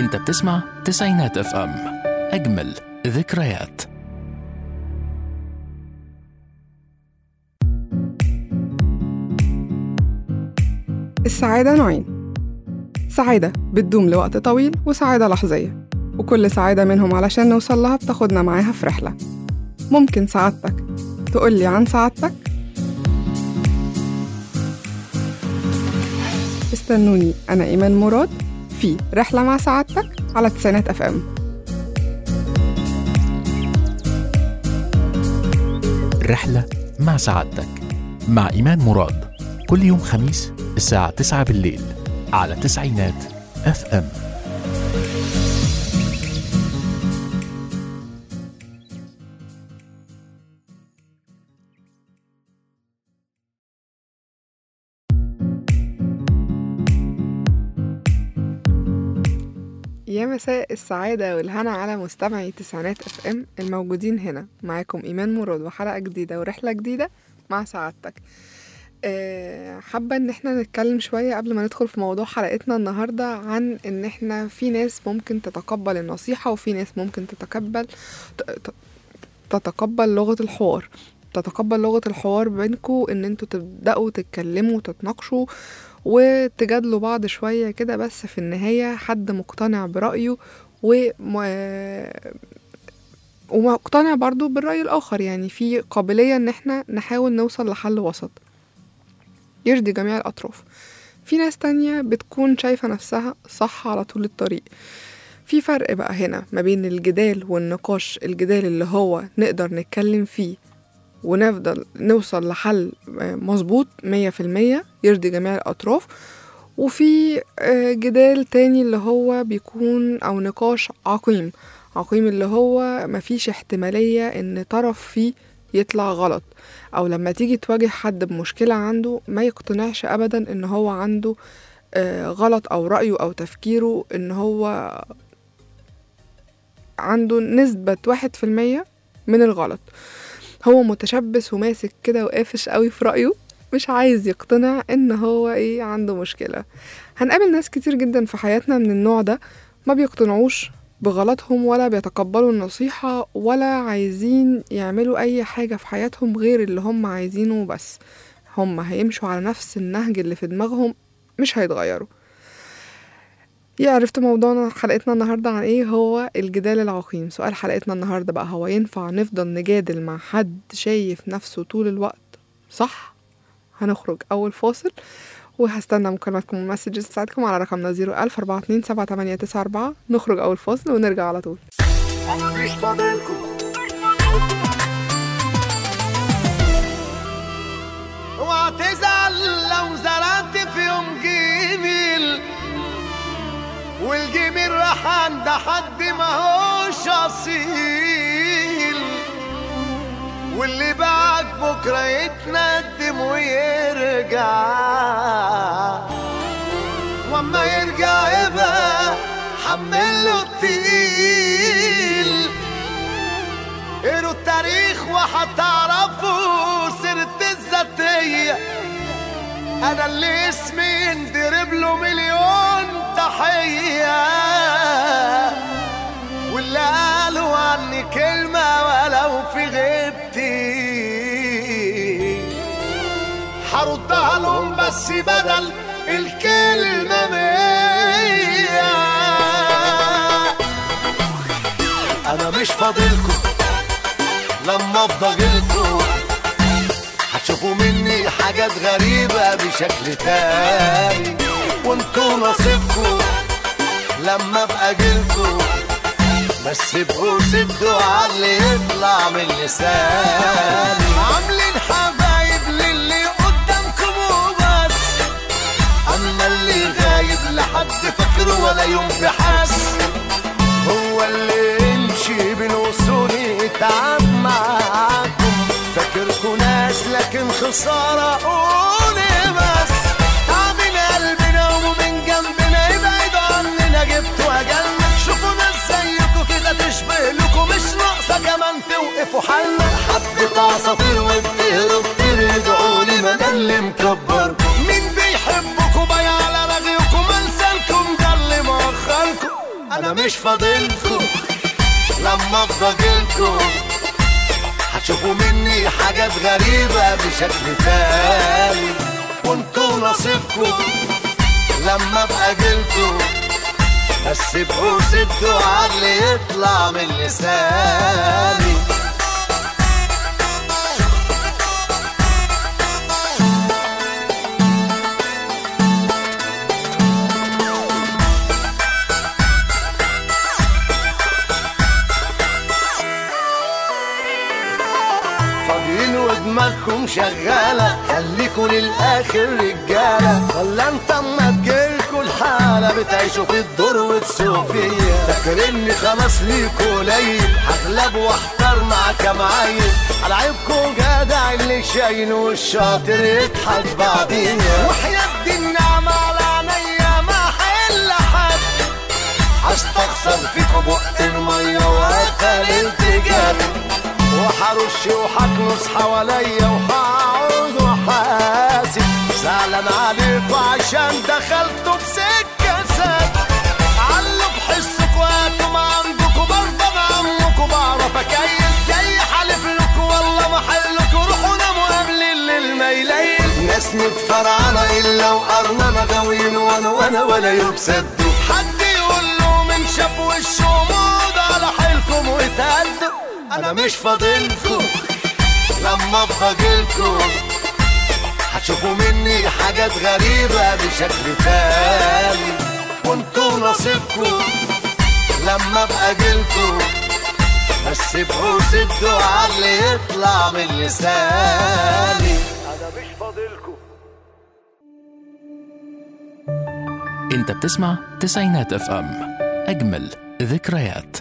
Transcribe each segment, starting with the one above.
انت بتسمع تسعينات اف ام اجمل ذكريات السعادة نوعين سعادة بتدوم لوقت طويل وسعادة لحظية وكل سعادة منهم علشان نوصل لها بتاخدنا معاها في رحلة ممكن سعادتك تقولي عن سعادتك؟ استنوني أنا إيمان مراد في رحلة مع سعادتك على تسعينات أف أم رحلة مع سعادتك مع إيمان مراد كل يوم خميس الساعة 9 بالليل على تسعينات اف ام يا مساء السعادة والهنا على مستمعي تسعينات اف ام الموجودين هنا معاكم إيمان مراد وحلقة جديدة ورحلة جديدة مع سعادتك أه حابة ان احنا نتكلم شوية قبل ما ندخل في موضوع حلقتنا النهاردة عن ان احنا في ناس ممكن تتقبل النصيحة وفي ناس ممكن تتقبل ت- ت- تتقبل لغة الحوار تتقبل لغة الحوار بينكوا ان انتوا تبدأوا تتكلموا وتتناقشوا وتجادلوا بعض شوية كده بس في النهاية حد مقتنع برأيه و ومقتنع برضو بالرأي الآخر يعني في قابلية ان احنا نحاول نوصل لحل وسط يرضي جميع الأطراف في ناس تانية بتكون شايفة نفسها صح على طول الطريق في فرق بقى هنا ما بين الجدال والنقاش الجدال اللي هو نقدر نتكلم فيه ونفضل نوصل لحل آه، مظبوط مية في المية يرضي جميع الأطراف وفي آه، جدال تاني اللي هو بيكون أو نقاش عقيم عقيم اللي هو مفيش احتمالية إن طرف فيه يطلع غلط أو لما تيجي تواجه حد بمشكلة عنده ما يقتنعش أبدا إن هو عنده آه، غلط أو رأيه أو تفكيره إن هو عنده نسبة واحد في المية من الغلط هو متشبث وماسك كده وقافش قوي في رأيه مش عايز يقتنع ان هو ايه عنده مشكلة هنقابل ناس كتير جدا في حياتنا من النوع ده ما بيقتنعوش بغلطهم ولا بيتقبلوا النصيحة ولا عايزين يعملوا أي حاجة في حياتهم غير اللي هم عايزينه بس هم هيمشوا على نفس النهج اللي في دماغهم مش هيتغيروا يا عرفت موضوعنا حلقتنا النهاردة عن ايه هو الجدال العقيم سؤال حلقتنا النهاردة بقى هو ينفع نفضل نجادل مع حد شايف نفسه طول الوقت صح هنخرج أول فاصل وهستنى مكالماتكم ومسجز بتاعتكم على رقمنا 01000 427 نخرج أول فاصل ونرجع على طول مش فاضلكم اوعى تزعل لو زرعت في يوم جميل والجميل راح عند حد ما هوش اصيل واللي باعك بكره يتندم ويرجع واما يرجع يبقى حمله التقيل قروا التاريخ وهتعرفوا سيرة الذاتية أنا اللي اسمي يندرب له مليون تحية واللي قالوا عني كلمة ولو في غيبتي هردها لهم بس بدل الكلمة مية انا مش فاضلكم لما افضى جيلكم هتشوفوا مني حاجات غريبة بشكل تاني وانتوا نصيبكم لما ابقى جيلكم بس ابقوا سدوا على اللي يطلع من لساني عاملين حبايب للي قدامكم وبس اما اللي غايب لحد فاكره ولا يوم بحس هو اللي يمشي بالوصول يتعب معاكم فاكركوا ناس لكن خسارة قولي بس تعب من قلبنا ومن جنبنا يبعدوا عننا جبتوا أجلنا شوفوا ناس زيكوا كده تشبه لكم مش ناقصة كمان توقفوا حالنا حبة عصافير وبتهروا كتير ادعوا لي ما ده اللي مكبر مين بيحبكوا بايع على رغيكم انسانكم ده اللي مؤخركم انا مش فاضلكم لما افضلكم هتشوفوا مني حاجات غريبة بشكل تاني وانتوا نصيبكم لما ابقى جيلكم بس ابقوا سدوا على اللي يطلع من لساني فاضيين ودماغكم شغالة خليكوا للآخر رجالة ولا انت اما تجيلكوا الحالة بتعيشوا في الدور وتسوقوا فيا فاكريني خلاص ليكوا قليل هغلب واحتار مع كام عيل على عيبكوا جدع اللي شايل والشاطر يضحك بعدين وحياة دي النعمة على عينيا ما حل حد هستخسر فيكوا بق المية وهخلي التجارب وحرش وحكنس حواليا وهقعد وحاسب زعلان عليكوا عشان دخلتوا بسكة سد علوا بحسكوا وقتوا ما عندكوا برضه انا عمكوا بعرف اكيل جاي حالف لكوا والله ما حلكوا روحوا ناموا قبل الليل ما يليل ناس متفرعنة الا وقرنانة غاويين وانا وانا ولا يبسدوا حد يقول له من شاف وشه موضة على حيلكم وتهدوا انا مش فاضلكم لما افضلكم هتشوفوا مني حاجات غريبة بشكل تاني وانتوا نصيبكم لما ابقى جيلكم بس ابقوا سدوا على اللي يطلع من لساني انا مش فاضلكم انت بتسمع تسعينات اف ام اجمل ذكريات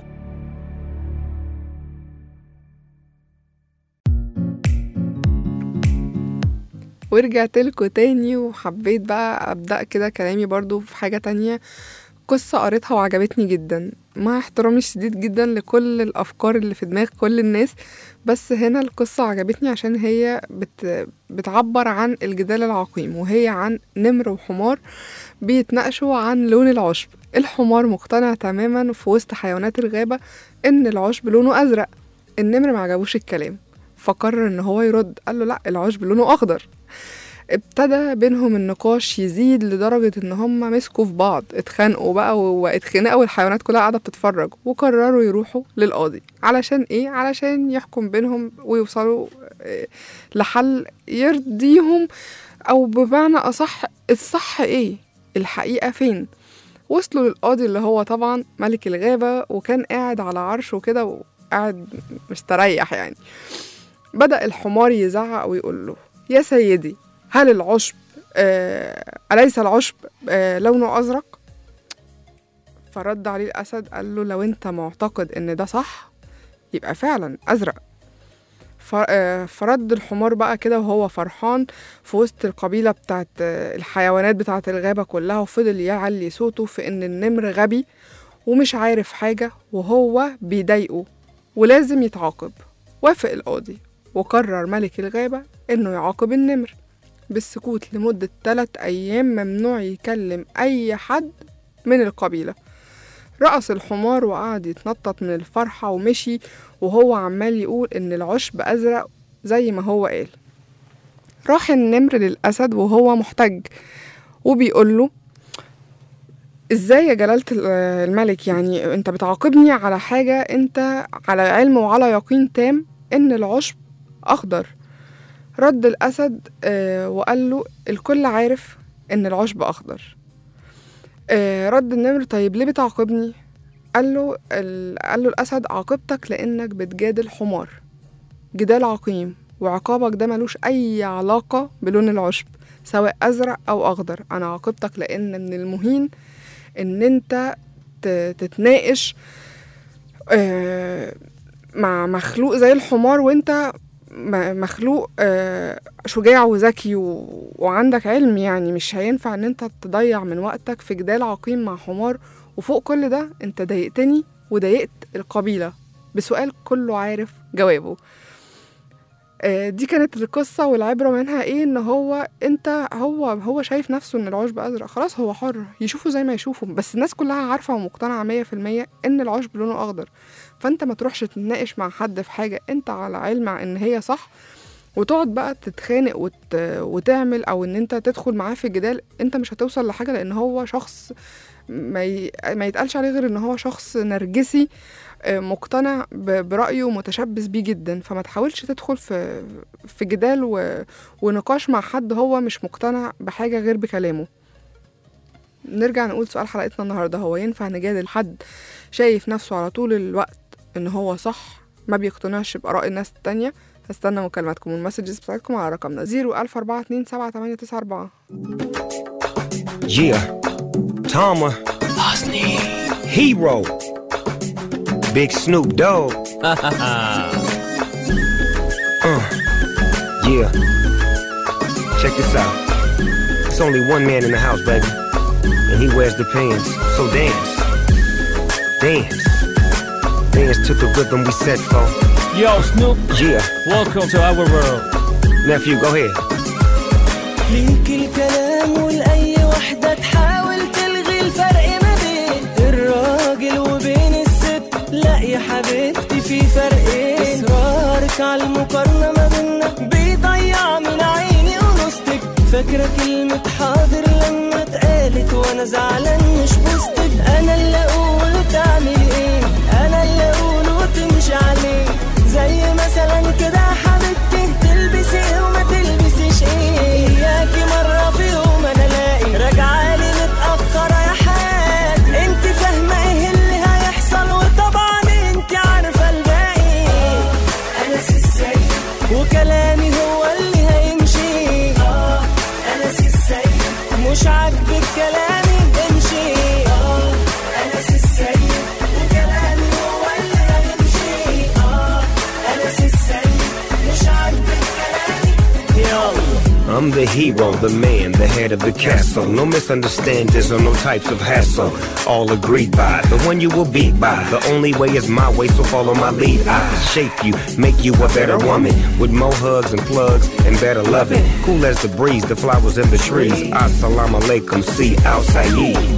ورجعت لكم تاني وحبيت بقى أبدأ كده كلامي برضو في حاجة تانية قصة قريتها وعجبتني جدا مع احترامي الشديد جدا لكل الأفكار اللي في دماغ كل الناس بس هنا القصة عجبتني عشان هي بت بتعبر عن الجدال العقيم وهي عن نمر وحمار بيتناقشوا عن لون العشب الحمار مقتنع تماما في وسط حيوانات الغابة إن العشب لونه أزرق النمر ما عجبوش الكلام فقرر إن هو يرد قال له لأ العشب لونه أخضر ابتدى بينهم النقاش يزيد لدرجة إن هما مسكوا في بعض اتخانقوا بقى واتخنقوا والحيوانات كلها قاعدة بتتفرج وقرروا يروحوا للقاضي علشان إيه؟ علشان يحكم بينهم ويوصلوا آه، لحل يرضيهم أو بمعنى أصح الصح إيه؟ الحقيقة فين؟ وصلوا للقاضي اللي هو طبعا ملك الغابة وكان قاعد على عرشه كده وقاعد مستريح يعني بدأ الحمار يزعق ويقول له يا سيدي هل العشب آه أليس العشب آه لونه أزرق؟ فرد عليه الأسد قال له لو أنت معتقد إن ده صح يبقى فعلا أزرق ف- آه، فرد الحمار بقى كده وهو فرحان في وسط القبيلة بتاعت آه، الحيوانات بتاعت الغابة كلها وفضل يعلي صوته في إن النمر غبي ومش عارف حاجة وهو بيضايقه ولازم يتعاقب وافق القاضي وقرر ملك الغابة إنه يعاقب النمر بالسكوت لمدة تلات أيام ممنوع يكلم أي حد من القبيلة رقص الحمار وقعد يتنطط من الفرحة ومشي وهو عمال يقول إن العشب أزرق زي ما هو قال راح النمر للأسد وهو محتج وبيقول له ازاي يا جلالة ال- الملك يعني انت بتعاقبني على حاجة انت على علم وعلى يقين تام ان العشب اخضر رد الاسد آه، وقال له الكل عارف ان العشب اخضر آه، رد النمر طيب ليه بتعاقبني قال له ال... قال له الاسد عاقبتك لانك بتجادل حمار جدال عقيم وعقابك ده ملوش اي علاقة بلون العشب سواء ازرق او اخضر انا عاقبتك لان من المهين ان انت ت- تتناقش آه، مع مخلوق زي الحمار وانت م- مخلوق آه، شجاع وذكي و- وعندك علم يعني مش هينفع ان انت تضيع من وقتك في جدال عقيم مع حمار وفوق كل ده انت ضايقتني وضايقت القبيلة بسؤال كله عارف جوابه آه، دي كانت القصة والعبرة منها ايه ان هو انت هو هو شايف نفسه ان العشب ازرق خلاص هو حر يشوفه زي ما يشوفه بس الناس كلها عارفة ومقتنعة مية في المية ان العشب لونه اخضر فانت ما تروحش تتناقش مع حد في حاجة انت على علم ان هي صح وتقعد بقى تتخانق وت... وتعمل او ان انت تدخل معاه في جدال انت مش هتوصل لحاجة لان هو شخص ما, ي... ما يتقالش عليه غير ان هو شخص نرجسي آه، مقتنع ب- برأيه ومتشبث بيه جدا فما تحاولش تدخل في في جدال و... ونقاش مع حد هو مش مقتنع بحاجة غير بكلامه نرجع نقول سؤال حلقتنا النهاردة هو ينفع نجادل حد شايف نفسه على طول الوقت ان هو صح ما بيقتنعش بآراء الناس التانية هستنى مكالماتكم والمسجز بتاعتكم على رقمنا 014278894 Yeah. Tama. Hero. Big Snoop Dogg. uh. Yeah. Check this out. It's only one man in the house, baby. And he wears the pants. So dance. Dance. Dance to the rhythm we set for. Yo, Snoop, Yeah. welcome to our world. Nephew, go ahead. ليك الكلام ولأي وحدة تحاول تلغي الفرق ما بين الراجل وبين الست لا يا حبيبتي في فرقين إصرارك على المقارنة ما بينا بيضيع من عيني ونصتك فاكرة كلمة حاضر لما اتقالت وأنا زعلان مش بوستك أنا اللي أقول تعمل إيه أنا اللي أقول وتمشي عليه زي مثلا كده يا حبيبتي تلبسي ايه وما تلبسيش ايه اياكي مرة في يوم انا الاقي راجعة لي متأخرة يا حاج انت فاهمة ايه اللي هيحصل وطبعا انت عارفة الباقي انا السيد وكلامي هو اللي هيمشي اه انا السيد مش عاجبك كلامي امشي اه انا السيد وكلامي هو اللي هيمشي اه انا السيد مش عاجبك كلامي يلا I'm the hero, the man, the head of the castle. No misunderstandings or no types of hassle. All agreed by the one you will beat by. The only way is my way, so follow my lead. I shape you, make you a better woman. With more hugs and plugs and better loving. Cool as the breeze, the flowers and the trees. Assalamu alaikum, see outside.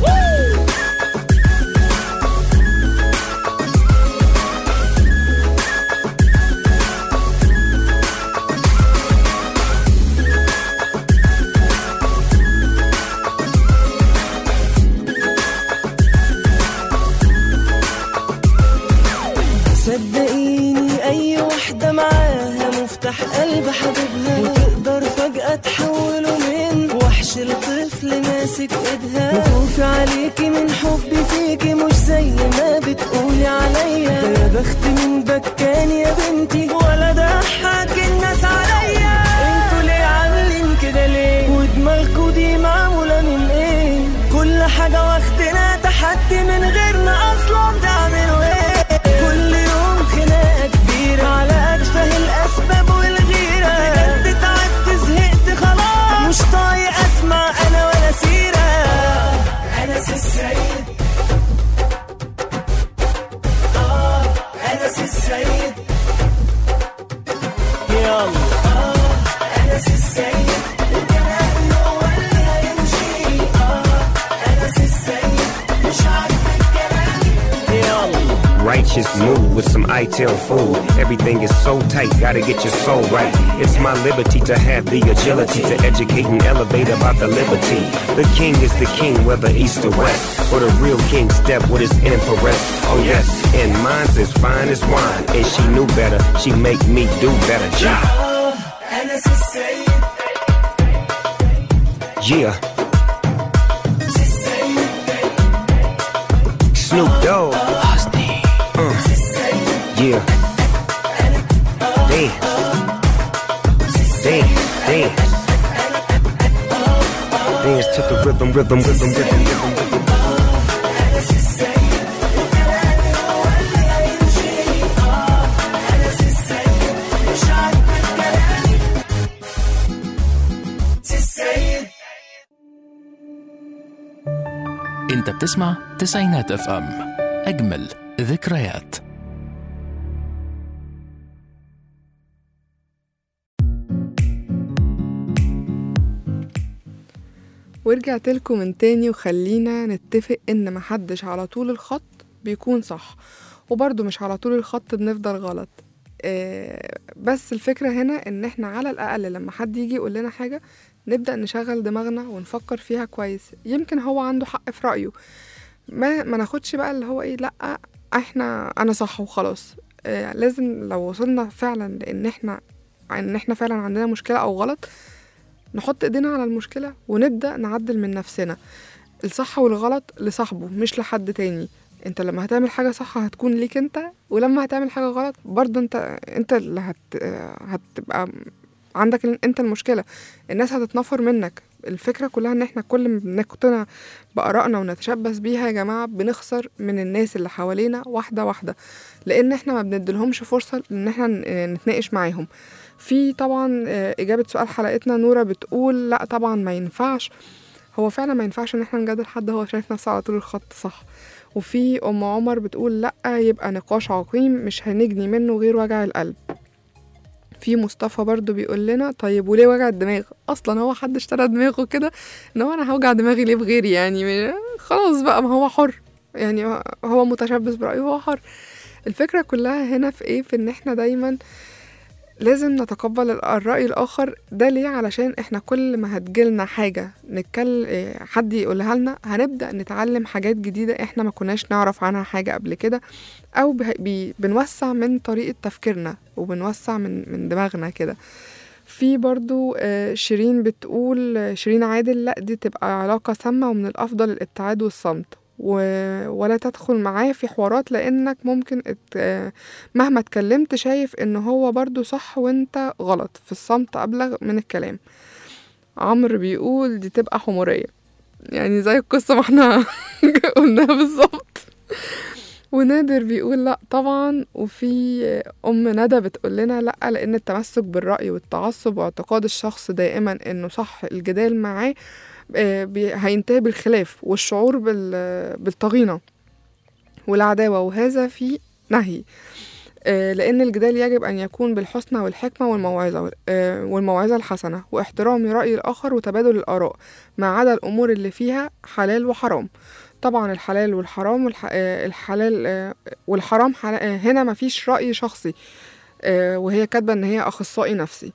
صدقيني اي واحدة معاها مفتاح قلب حبيبها وتقدر فجأة تحوله من وحش لطفل ماسك ايدها وخوفي عليكي من حبي فيكي مش زي ما بتقولي عليا ده يا بخت من بكان يا بنتي ولا ضحك الناس عليا انتوا ليه عاملين كده ليه ودماغكوا دي معمولة من ايه كل حاجة واخدنا تحدي من غيرنا اصلا تعملوا ايه كل يوم خناقة كبيرة على أتفه الأسباب والغيرة بجد تعبت زهقت خلاص مش طايق أسمع أنا ولا سيرة أنا السيد آه أنا السيد يلا آه أنا السيد وكلامي هو اللي هيمشي آه أنا السيد مش عاجبك كلامي يلا Righteous mood with some ITIL food. Everything is so tight, gotta get your soul right. It's my liberty to have the agility to educate and elevate about the liberty. The king is the king, whether east or west. Or the real king step with his empress. Oh yes, and mine's as fine as wine. And she knew better, she make me do better. Ja. أنا السيد Yeah. Snoop Dogg. Uh. Yeah. Dance. Dance. Dance. Dance to the rhythm, rhythm, rhythm, rhythm, rhythm, rhythm. انت بتسمع تسعينات اف ام اجمل ذكريات ورجعت لكم من تاني وخلينا نتفق ان محدش على طول الخط بيكون صح وبرضه مش على طول الخط بنفضل غلط آه، بس الفكرة هنا ان احنا على الاقل لما حد يجي يقول لنا حاجة نبدأ نشغل دماغنا ونفكر فيها كويس يمكن هو عنده حق في رأيه ما ما ناخدش بقى اللي هو ايه لا احنا انا صح وخلاص آه، لازم لو وصلنا فعلا لان احنا ان احنا فعلا عندنا مشكلة او غلط نحط ايدينا على المشكلة ونبدأ نعدل من نفسنا الصح والغلط لصاحبه مش لحد تاني انت لما هتعمل حاجة صح هتكون ليك انت ولما هتعمل حاجة غلط برضه انت انت اللي هت هتبقى عندك ال- انت المشكلة الناس هتتنفر منك الفكرة كلها ان احنا كل ما بنقتنع بآرائنا ونتشبث بيها يا جماعة بنخسر من الناس اللي حوالينا واحدة واحدة لان احنا ما بنديلهمش فرصة ان احنا ن- نتناقش معاهم في طبعا آه، إجابة سؤال حلقتنا نورة بتقول لا طبعا ما ينفعش هو فعلا ما ينفعش ان احنا نجادل حد هو شايف نفسه على طول الخط صح وفي ام عمر بتقول لا يبقى نقاش عقيم مش هنجني منه غير وجع القلب في مصطفى برضو بيقول لنا طيب وليه وجع الدماغ اصلا هو حد اشترى دماغه كده ان هو انا هوجع دماغي ليه بغيري يعني م- خلاص بقى ما هو حر يعني هو متشبث برأيه هو حر الفكرة كلها هنا في ايه في ان احنا دايما لازم نتقبل ال- الرأي الآخر ده ليه علشان احنا كل ما هتجيلنا حاجة نتكلم حد يقولها لنا هنبدأ نتعلم حاجات جديدة احنا ما كناش نعرف عنها حاجة قبل كده أو به- بي بنوسع من طريقة تفكيرنا وبنوسع من من دماغنا كده في برضو آه، شيرين بتقول آه، شيرين عادل لا دي تبقى علاقة سامة ومن الأفضل الابتعاد والصمت و... ولا تدخل معاه في حوارات لأنك ممكن ات... آه، مهما اتكلمت شايف ان هو برضو صح وانت غلط في الصمت أبلغ من الكلام عمرو بيقول دي تبقى حمورية يعني زي القصة ما احنا قلناها بالظبط ونادر بيقول لا طبعا وفي ام ندى بتقول لنا لا لان التمسك بالراي والتعصب واعتقاد الشخص دائما انه صح الجدال معاه آه، بي- هينتهي بالخلاف والشعور بال- بالطغينه والعداوه وهذا في نهي آه، لأن الجدال يجب أن يكون بالحسنى والحكمة والموعظة آه، والموعظة الحسنة واحترام رأي الآخر وتبادل الآراء ما عدا الأمور اللي فيها حلال وحرام طبعا الحلال والحرام والح... آه، الحلال آه، والحرام حل... آه، هنا مفيش رأي شخصي آه، وهي كاتبة إن هي أخصائي نفسي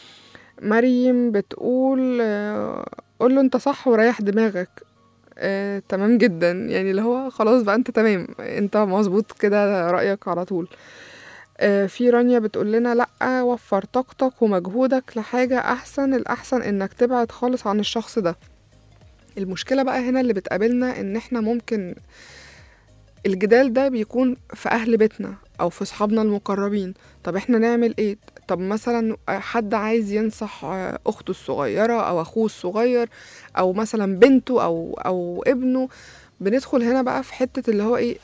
مريم بتقول آه، قول له أنت صح وريح دماغك آه، تمام جدا يعني اللي هو خلاص بقى أنت تمام أنت مظبوط كده رأيك على طول آه، في رانيا بتقول لنا لأ وفر طاقتك ومجهودك لحاجة أحسن الأحسن إنك تبعد خالص عن الشخص ده المشكلة بقى هنا اللي بتقابلنا إن إحنا ممكن الجدال ده بيكون في أهل بيتنا أو في صحابنا المقربين طب إحنا نعمل إيه؟ طب مثلا حد عايز ينصح أخته الصغيرة أو أخوه الصغير أو مثلا بنته أو أو ابنه بندخل هنا بقى في حتة اللي هو إيه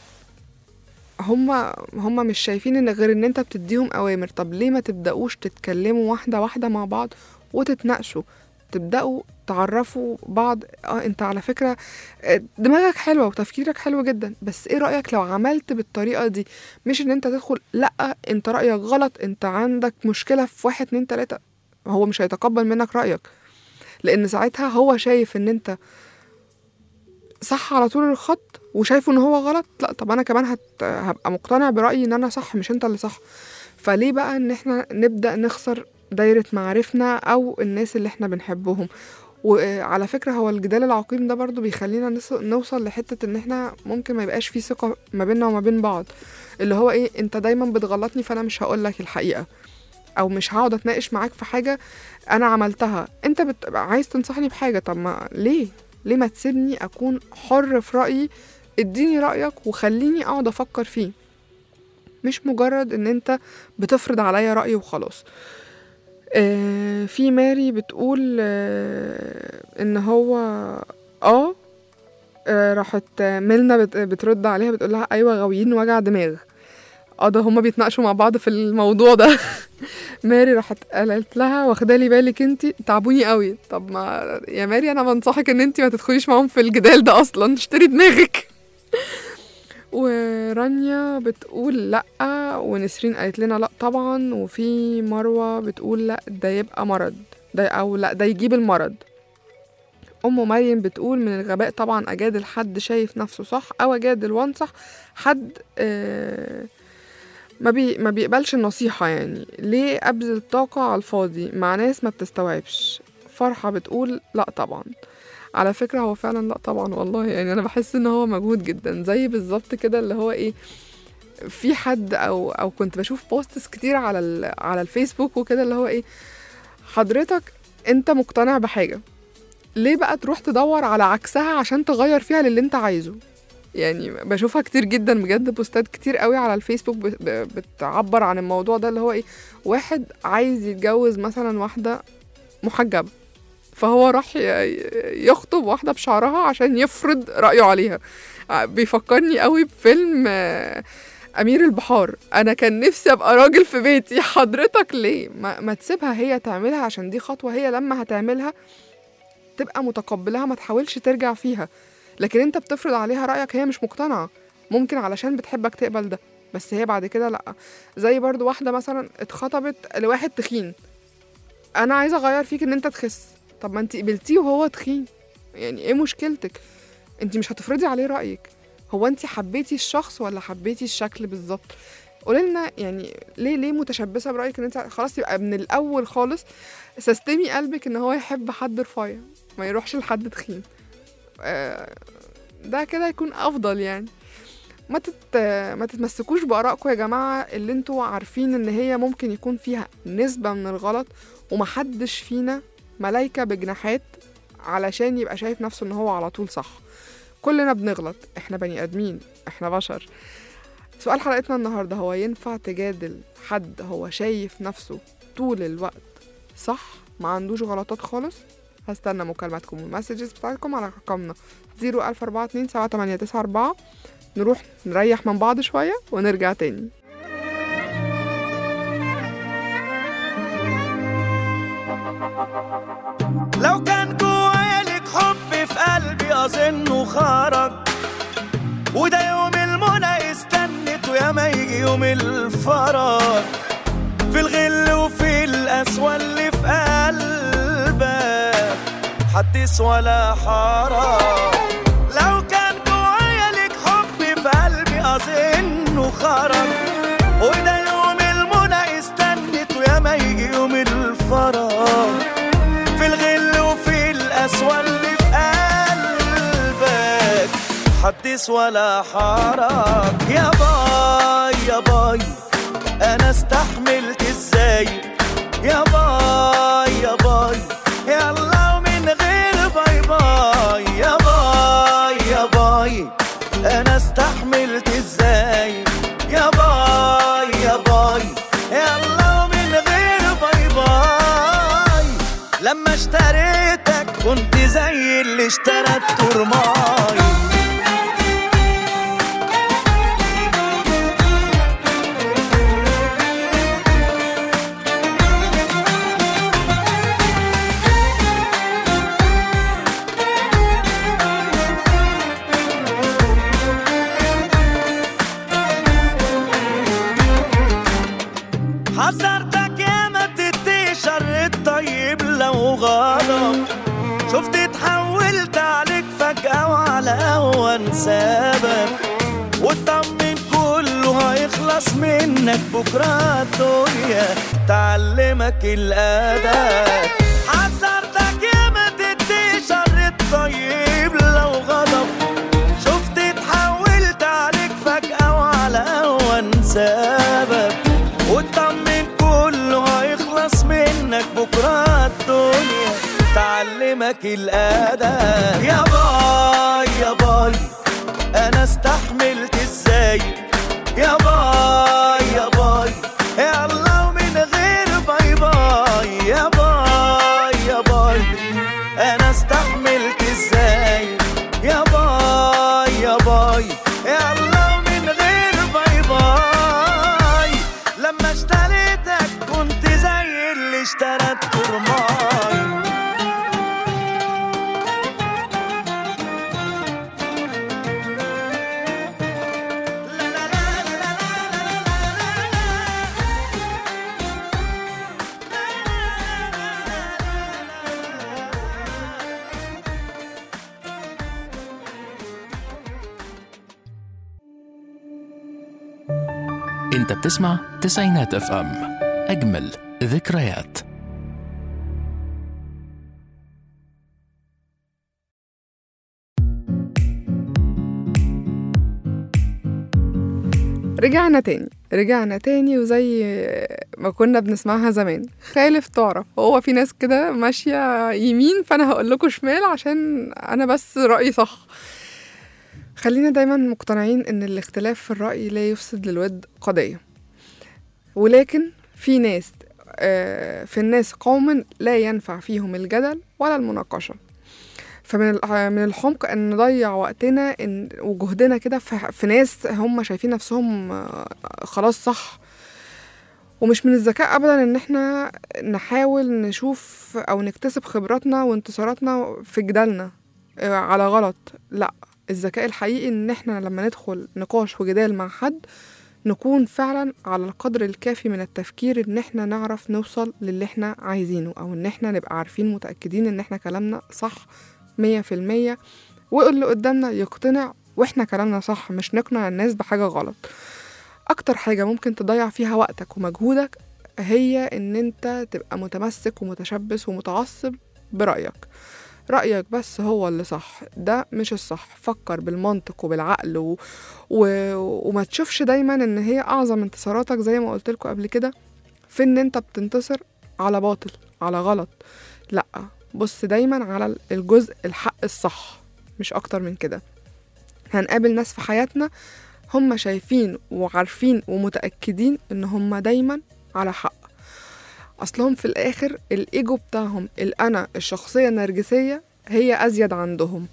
هما هما مش شايفين ان غير ان انت بتديهم اوامر طب ليه ما تبداوش تتكلموا واحده واحده مع بعض وتتناقشوا تبداوا تعرفوا بعض اه انت على فكره آه، دماغك حلوه وتفكيرك حلو جدا بس ايه رايك لو عملت بالطريقه دي مش ان انت تدخل لا انت رايك غلط انت عندك مشكله في واحد اتنين تلاته هو مش هيتقبل منك رايك لان ساعتها هو شايف ان انت صح على طول الخط وشايفه ان هو غلط لا طب انا كمان هت... هبقى مقتنع برايي ان انا صح مش انت اللي صح فليه بقى ان احنا نبدا نخسر دايره معارفنا او الناس اللي احنا بنحبهم وعلى فكره هو الجدال العقيم ده برضو بيخلينا نص... نوصل لحته ان احنا ممكن ما يبقاش في ثقه ما بيننا وما بين بعض اللي هو ايه انت دايما بتغلطني فانا مش هقول لك الحقيقه او مش هقعد اتناقش معاك في حاجه انا عملتها انت بتبقى عايز تنصحني بحاجه طب ما ليه ليه ما تسيبني اكون حر في رايي اديني رايك وخليني اقعد افكر فيه مش مجرد ان انت بتفرض عليا راي وخلاص آه في ماري بتقول آه ان هو اه آه، راحت ميلنا بت- بترد عليها بتقول لها ايوه غاويين وجع دماغ اه ده هما بيتناقشوا مع بعض في الموضوع ده ماري راحت قالت لها واخدالي بالك انت تعبوني قوي طب ما يا ماري انا بنصحك ان انت ما تدخليش معاهم في الجدال ده اصلا اشتري دماغك ورانيا بتقول لا ونسرين قالت لنا لا طبعا وفي مروه بتقول لا ده يبقى مرض ده او لا ده يجيب المرض أم مريم بتقول من الغباء طبعا أجادل حد شايف نفسه صح أو أجادل وأنصح حد آه ما, بي ما بيقبلش النصيحة يعني ليه أبذل طاقة على الفاضي مع ناس ما بتستوعبش فرحة بتقول لا طبعا على فكرة هو فعلا لا طبعا والله يعني أنا بحس إن هو مجهود جدا زي بالظبط كده اللي هو إيه في حد أو أو كنت بشوف بوستس كتير على ال على الفيسبوك وكده اللي هو إيه حضرتك أنت مقتنع بحاجة ليه بقى تروح تدور على عكسها عشان تغير فيها للي أنت عايزه يعني بشوفها كتير جدا بجد بوستات كتير قوي على الفيسبوك ب- ب- بتعبر عن الموضوع ده اللي هو ايه واحد عايز يتجوز مثلا واحدة محجبة فهو راح ي- يخطب واحدة بشعرها عشان يفرض رأيه عليها ع- بيفكرني قوي بفيلم آه، أمير البحار أنا كان نفسي أبقى راجل في بيتي حضرتك ليه ما, ما تسيبها هي تعملها عشان دي خطوة هي لما هتعملها تبقى متقبلها ما تحاولش ترجع فيها لكن انت بتفرض عليها رأيك هي مش مقتنعة ممكن علشان بتحبك تقبل ده بس هي بعد كده لأ زي برضو واحدة مثلا اتخطبت لواحد تخين أنا عايزة أغير فيك إن أنت تخس طب ما أنت قبلتيه وهو تخين يعني إيه مشكلتك أنت مش هتفرضي عليه رأيك هو أنت حبيتي الشخص ولا حبيتي الشكل بالظبط قولي لنا يعني ليه ليه متشبثه برايك ان انت خلاص يبقى من الاول خالص سستمي قلبك ان هو يحب حد رفيع ما يروحش لحد تخين آه، ده كده يكون افضل يعني ما تت... ما تتمسكوش بارائكم يا جماعه اللي انتوا عارفين ان هي ممكن يكون فيها نسبه من الغلط ومحدش فينا ملايكه بجناحات علشان يبقى شايف نفسه ان هو على طول صح كلنا بنغلط احنا بني ادمين احنا بشر سؤال حلقتنا النهارده هو ينفع تجادل حد هو شايف نفسه طول الوقت صح ما عندوش غلطات خالص هستنى مكالماتكم والمسجز بتاعتكم على رقمنا 014278994 نروح نريح من بعض شوية ونرجع تاني لو كان جوايا لك حب في قلبي اظنه خرج وده يوم المنى استنت ويا ما يجي يوم الفرج في الغل وفي القسوة اللي في قلبك حدث ولا حرج لو كان جوايا لك حب في قلبي اظنه خرج وده يوم المنى استنت ويا ما يجي يوم الفرج في الغل وفي القسوة اللي في قلبك حدث ولا حرج يا باي يا باي انا استحملت ازاي يا باي يا باي يلا ومن غير باي باي يا باي يا باي انا استحملت ازاي يا باي يا باي يلا ومن غير باي باي لما اشتريتك كنت زي اللي اشترى الترماي حذرتك يا ما تدي شر الطيب لو غضب شفت اتحولت عليك فجأة وعلى أهون سبب واطمن كله هيخلص منك بكرة الدنيا تعلمك الأدب حذرتك يا ما تدي شر الطيب لو غضب شفت اتحولت عليك فجأة وعلى أهون سبب واطمن كله هيخلص منك بكرة الدنيا تعلمك الأدب يا باي يا باي أنا استحملت ازاي يا باي يا باي يلا ومن غير باي باي يا باي يا باي أنا استحملت ازاي يا باي يا باي يلا ومن غير باي باي لما اشتريتك كنت زي اللي اشترى الترماي انت بتسمع تسعينات اف ام اجمل ذكريات رجعنا تاني رجعنا تاني وزي ما كنا بنسمعها زمان خالف تعرف هو في ناس كده ماشية يمين فأنا هقول لكم شمال عشان أنا بس رأيي صح خلينا دايما مقتنعين إن الاختلاف في الرأي لا يفسد للود قضية ولكن في ناس آه، في الناس قوم لا ينفع فيهم الجدل ولا المناقشة فمن ال- من الحمق ان نضيع وقتنا إن وجهدنا كده في في ناس هم شايفين نفسهم آه، خلاص صح ومش من الذكاء ابدا ان احنا نحاول نشوف او نكتسب خبراتنا وانتصاراتنا في جدالنا آه، على غلط لا الذكاء الحقيقي ان احنا لما ندخل نقاش وجدال مع حد نكون فعلا على القدر الكافي من التفكير ان احنا نعرف نوصل للي احنا عايزينه او ان احنا نبقى عارفين متأكدين ان احنا كلامنا صح مية في المية واللي قدامنا يقتنع واحنا كلامنا صح مش نقنع الناس بحاجة غلط اكتر حاجة ممكن تضيع فيها وقتك ومجهودك هي ان انت تبقى متمسك ومتشبث ومتعصب برأيك رأيك بس هو اللي صح ده مش الصح فكر بالمنطق وبالعقل و... و... وما تشوفش دايما ان هي اعظم انتصاراتك زي ما قلت لكم قبل كده في ان انت بتنتصر على باطل على غلط لا بص دايما على الجزء الحق الصح مش اكتر من كده هنقابل ناس في حياتنا هم شايفين وعارفين ومتأكدين ان هم دايما على حق اصلهم في الاخر الايجو بتاعهم الانا الشخصية النرجسية هي ازيد عندهم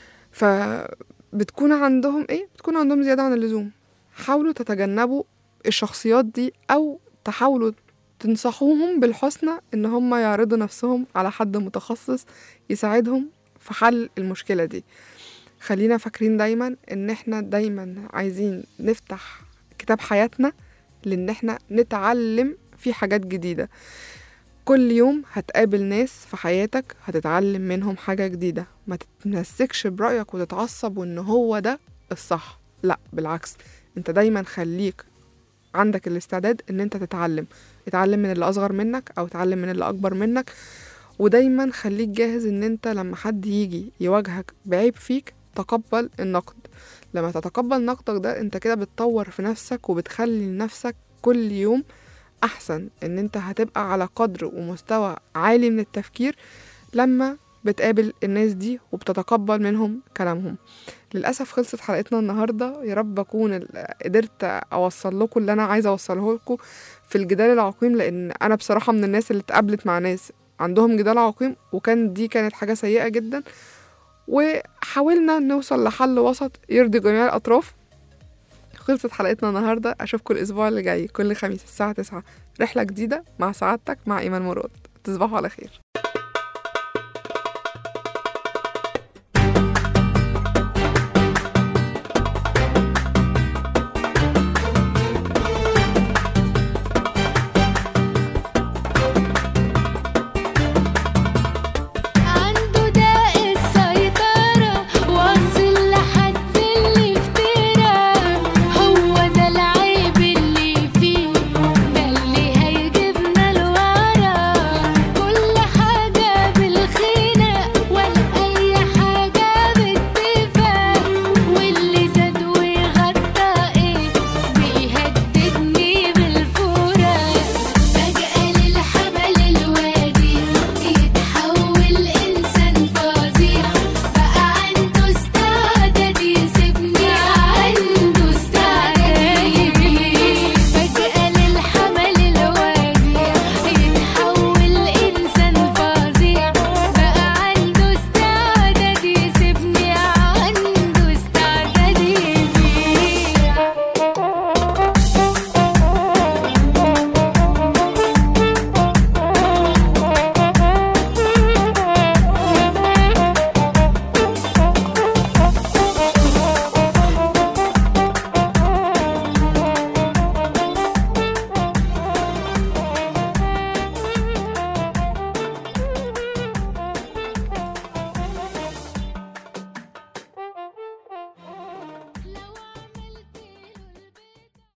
فبتكون عندهم ايه بتكون عندهم زيادة عن اللزوم حاولوا تتجنبوا الشخصيات دي او تحاولوا تنصحوهم بالحسنى ان هم يعرضوا نفسهم على حد متخصص يساعدهم في حل المشكلة دي خلينا فاكرين دايما ان احنا دايما عايزين نفتح كتاب حياتنا لان احنا نتعلم فيه حاجات جديدة كل يوم هتقابل ناس في حياتك هتتعلم منهم حاجة جديدة ما تتمسكش برأيك وتتعصب وان هو ده الصح لا بالعكس انت دايما خليك عندك الاستعداد ان انت تتعلم اتعلم من اللي اصغر منك او اتعلم من اللي اكبر منك ودايما خليك جاهز ان انت لما حد يجي يواجهك بعيب فيك تقبل النقد لما تتقبل نقدك ده انت كده بتطور في نفسك وبتخلي لنفسك كل يوم احسن ان انت هتبقى على قدر ومستوى عالي من التفكير لما بتقابل الناس دي وبتتقبل منهم كلامهم للأسف خلصت حلقتنا النهاردة يا رب أكون ال- قدرت أوصل لكم اللي أنا عايزة أوصله لكم في الجدال العقيم لأن أنا بصراحة من الناس اللي اتقابلت مع ناس عندهم جدال عقيم وكان دي كانت حاجة سيئة جدا وحاولنا نوصل لحل وسط يرضي جميع الأطراف خلصت حلقتنا النهاردة أشوفكم الأسبوع اللي جاي كل خميس الساعة 9 رحلة جديدة مع سعادتك مع إيمان مراد تصبحوا على خير